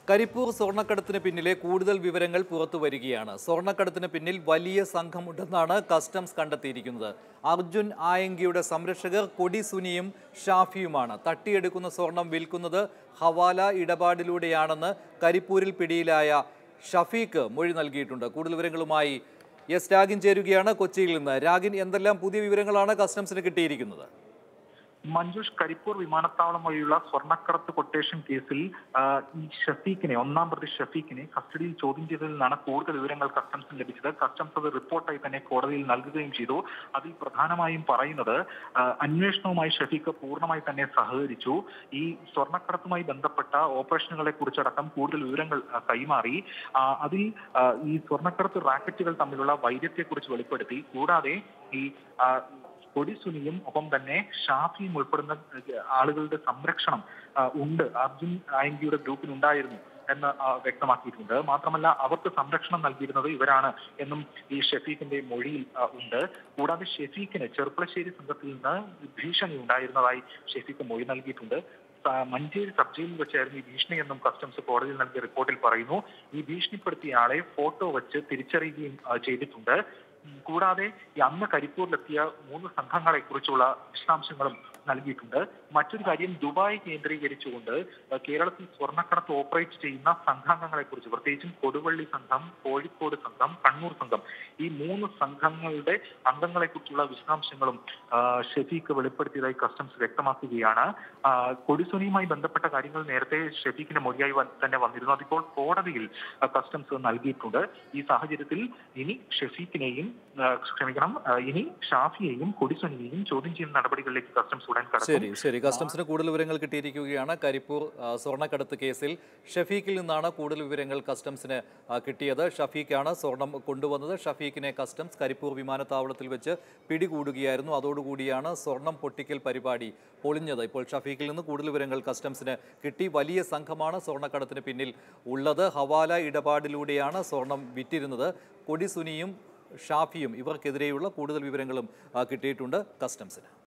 കരിപ്പൂർ സ്വർണ്ണക്കടത്തിന് പിന്നിലെ കൂടുതൽ വിവരങ്ങൾ പുറത്തു വരികയാണ് സ്വർണ്ണക്കടത്തിന് പിന്നിൽ വലിയ സംഘമുണ്ടെന്നാണ് കസ്റ്റംസ് കണ്ടെത്തിയിരിക്കുന്നത് അർജുൻ ആയങ്കിയുടെ സംരക്ഷകർ കൊടി സുനിയും ഷാഫിയുമാണ് തട്ടിയെടുക്കുന്ന സ്വർണം വിൽക്കുന്നത് ഹവാല ഇടപാടിലൂടെയാണെന്ന് കരിപ്പൂരിൽ പിടിയിലായ ഷഫീഖ് മൊഴി നൽകിയിട്ടുണ്ട് കൂടുതൽ വിവരങ്ങളുമായി എസ് രാഗിൻ ചേരുകയാണ് കൊച്ചിയിൽ നിന്ന് രാഗിൻ എന്തെല്ലാം പുതിയ വിവരങ്ങളാണ് കസ്റ്റംസിന് കിട്ടിയിരിക്കുന്നത് മഞ്ജുഷ് കരിപ്പൂർ വിമാനത്താവളം വഴിയുള്ള സ്വർണ്ണക്കടത്ത് കൊട്ടേഷൻ കേസിൽ ആ, ഈ ഷഫീഖിനെ ഒന്നാം പ്രതി ഷഫീഖിനെ കസ്റ്റഡിയിൽ ചോദ്യം ചെയ്തതിൽ നിന്നാണ് കൂടുതൽ വിവരങ്ങൾ കസ്റ്റംസിന് ലഭിച്ചത് കസ്റ്റംസ് അത് റിപ്പോർട്ടായി തന്നെ കോടതിയിൽ നൽകുകയും ചെയ്തു അതിൽ പ്രധാനമായും പറയുന്നത് ആ, അന്വേഷണവുമായി ഷഫീഖ് പൂർണ്ണമായി തന്നെ സഹകരിച്ചു ഈ സ്വർണ്ണക്കടത്തുമായി ബന്ധപ്പെട്ട ഓപ്പറേഷനുകളെ കുറിച്ചടക്കം കൂടുതൽ വിവരങ്ങൾ ആ, കൈമാറി ആ, അതിൽ ആ, ഈ സ്വർണ്ണക്കടത്ത് റാക്കറ്റുകൾ തമ്മിലുള്ള വൈര്യത്തെക്കുറിച്ച് വെളിപ്പെടുത്തി കൂടാതെ ഈ ആ, കൊടി സുനിയും ഒപ്പം തന്നെ ഷാഫിയും ഉൾപ്പെടുന്ന ഏഹ്, ആളുകളുടെ സംരക്ഷണം ആ, ഉണ്ട് അർജുൻ ആയങ്കിയുടെ ഗ്രൂപ്പിൽ ഉണ്ടായിരുന്നു എന്ന് ആ, വ്യക്തമാക്കിയിട്ടുണ്ട് മാത്രമല്ല അവർക്ക് സംരക്ഷണം നൽകിയിരുന്നത് ഇവരാണ് എന്നും ഈ ഷെഫീഖിന്റെ മൊഴിയിൽ ആ, ഉണ്ട് കൂടാതെ ഷെഫീഖിന് ചെറുപ്പളശ്ശേരി സംഘത്തിൽ നിന്ന് ഭീഷണി ഉണ്ടായിരുന്നതായി ഷെഫീഖ് മൊഴി നൽകിയിട്ടുണ്ട് ആ, മഞ്ചേരി സബ് ജയിലിൽ വെച്ചായിരുന്നു ഈ ഭീഷണി എന്നും കസ്റ്റംസ് കോടതിയിൽ നൽകിയ റിപ്പോർട്ടിൽ പറയുന്നു ഈ ഭീഷണിപ്പെടുത്തിയ ആളെ ഫോട്ടോ വെച്ച് തിരിച്ചറിയുകയും ആ, ചെയ്തിട്ടുണ്ട് ഉം, കൂടാതെ ഈ അന്ന് കരിപ്പൂരിലെത്തിയ മൂന്ന് സംഘങ്ങളെ കുറിച്ചുള്ള വിശദാംശങ്ങളും നൽകിയിട്ടുണ്ട് മറ്റൊരു കാര്യം ദുബായ് കേന്ദ്രീകരിച്ചുകൊണ്ട് ആ, കേരളത്തിൽ സ്വർണ്ണക്കടത്ത് ഓപ്പറേറ്റ് ചെയ്യുന്ന സംഘാംഗങ്ങളെ കുറിച്ച് പ്രത്യേകിച്ചും കൊടുവള്ളി സംഘം കോഴിക്കോട് സംഘം കണ്ണൂർ സംഘം ഈ മൂന്ന് സംഘങ്ങളുടെ അംഗങ്ങളെ കുറിച്ചുള്ള വിശദാംശങ്ങളും ആ, ഷെഫീഖ് വെളിപ്പെടുത്തിയതായി കസ്റ്റംസ് വ്യക്തമാക്കുകയാണ് ആ, കൊടിസുനിയുമായി ബന്ധപ്പെട്ട കാര്യങ്ങൾ നേരത്തെ ഷെഫീഖിന്റെ മൊഴിയായി വ- തന്നെ വന്നിരുന്നു അതിപ്പോൾ കോടതിയിൽ ആ, കസ്റ്റംസ് നൽകിയിട്ടുണ്ട് ഈ സാഹചര്യത്തിൽ ഇനി ഷെഫീഖിനെയും ആ, ക്ഷമിക്കണം ആ, ഇനി ഷാഫിയെയും കൊടിസുനിയെയും ചോദ്യം ചെയ്യുന്ന നടപടികളിലേക്ക് കസ്റ്റംസ് ഉടൻ കടക്കും ശരി ശരി കസ്റ്റംസിന് കൂടുതൽ വിവരങ്ങൾ കിട്ടിയിരിക്കുകയാണ് കരിപ്പൂർ ആ, സ്വർണ്ണക്കടത്ത് കേസിൽ ഷഫീഖിൽ നിന്നാണ് കൂടുതൽ വിവരങ്ങൾ കസ്റ്റംസിന് ആ, കിട്ടിയത് ഷഫീഖാണ് സ്വർണം കൊണ്ടുവന്നത് ഷഫീഖിനെ കസ്റ്റംസ് കരിപ്പൂർ വിമാനത്താവളത്തിൽ വെച്ച് പിടികൂടുകയായിരുന്നു അതോടുകൂടിയാണ് സ്വർണം പൊട്ടിക്കൽ പരിപാടി പൊളിഞ്ഞത് ഇപ്പോൾ ഷഫീഖിൽ നിന്ന് കൂടുതൽ വിവരങ്ങൾ കസ്റ്റംസിന് കിട്ടി വലിയ സംഘമാണ് സ്വർണ്ണക്കടത്തിന് പിന്നിൽ ഉള്ളത് ഹവാല ഇടപാടിലൂടെയാണ് സ്വർണം വിറ്റിരുന്നത് കൊടി സുനിയും ഷാഫിയും ഇവർക്കെതിരെയുള്ള കൂടുതൽ വിവരങ്ങളും ആ, കിട്ടിയിട്ടുണ്ട് കസ്റ്റംസിന്